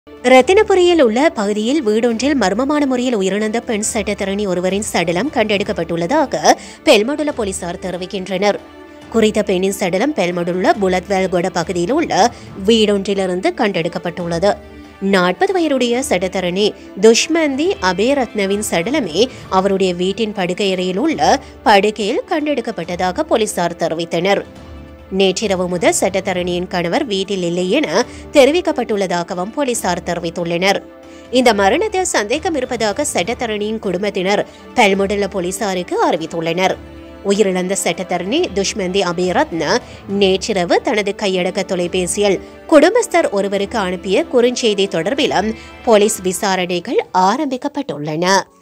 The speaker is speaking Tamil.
ரத்தினபுரியில் உள்ள பகுதியில் வீடொன்றில் மர்மமான முறையில் உயிரிழந்த பெண் சட்டத்தரணி ஒருவரின் சடலம் கண்டெடுக்கப்பட்டுள்ளதாக பெல்மடுல போலீசார் தெரிவிக்கின்றனர் குறித்த பெண்ணின் சடலம் பெல்மடுள்ள புலத்வேல்கொட பகுதியில் உள்ள வீடொன்றிலிருந்து கண்டெடுக்கப்பட்டுள்ளது நாற்பது வயதுடைய சட்டத்தரணி துஷ்மந்தி அபேரத்னவின் சடலமே அவருடைய வீட்டின் படுக்கையறையில் உள்ள படுக்கையில் கண்டெடுக்கப்பட்டதாக போலீசார் தெரிவித்தனர் நேற்றிரவு முதல் சட்டத்தரணியின் கணவர் வீட்டில் இல்லை என தெரிவிக்கப்பட்டுள்ளதாகவும் போலீசார் தெரிவித்துள்ளனர் இந்த மரணத்தில் சந்தேகம் இருப்பதாக சட்டத்தரணியின் குடும்பத்தினர் பெல்முடல போலீசாருக்கு அறிவித்துள்ளனர் உயிரிழந்த சட்டத்தரணி துஷ்மந்தி அபிரத்ன நேற்றிரவு தனது கையடக்க தொலைபேசியில் குடும்பஸ்தர் ஒருவருக்கு அனுப்பிய குறுஞ்செய்தி தொடர்பிலும் போலீஸ் விசாரணைகள் ஆரம்பிக்கப்பட்டுள்ளன